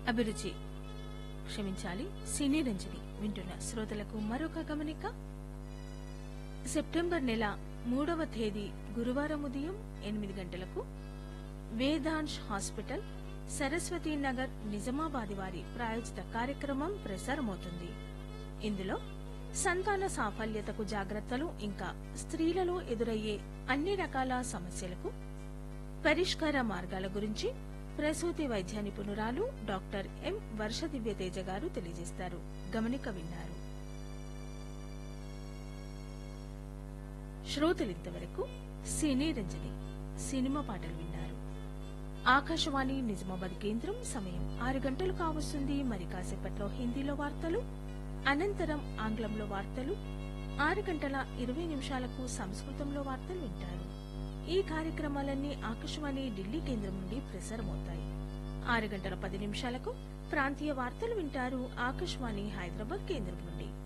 అభిరుచి క్షమించాలి సినీ రంజని వింటున్న శ్రోతలకు మరొక గమనిక సెప్టెంబర్ నెల మూడవ తేదీ గురువారం ఉదయం ఎనిమిది గంటలకు వేదాంశ్ హాస్పిటల్ సరస్వతి నగర్ నిజామాబాద్ వారి ప్రాయోజిత కార్యక్రమం ప్రసారమవుతుంది ఇందులో సంతాన సాఫల్యతకు జాగ్రత్తలు ఇంకా స్త్రీలలో ఎదురయ్యే అన్ని రకాల సమస్యలకు పరిష్కార మార్గాల గురించి ప్రసూతి వైద్య నిపుణురాలు డాక్టర్ ఎం వర్ష దివ్యతేజ గారు తెలియజేస్తారు గమనిక విన్నారు శ్రోతలింతవరకు సినీ రంజని సినిమా పాటలు విన్నారు ఆకాశవాణి నిజామాబాద్ కేంద్రం సమయం ఆరు గంటలు కావస్తుంది మరి కాసేపట్లో హిందీలో వార్తలు అనంతరం ఆంగ్లంలో వార్తలు ఆరు గంటల ఇరవై నిమిషాలకు సంస్కృతంలో వార్తలు వింటారు ఈ కార్యక్రమాలన్నీ ఆకాశవాణి ఢిల్లీ కేంద్రం నుండి ప్రసారమవుతాయి ఆరు గంటల పది నిమిషాలకు ప్రాంతీయ వార్తలు వింటారు ఆకాశవాణి హైదరాబాద్ కేంద్రం నుండి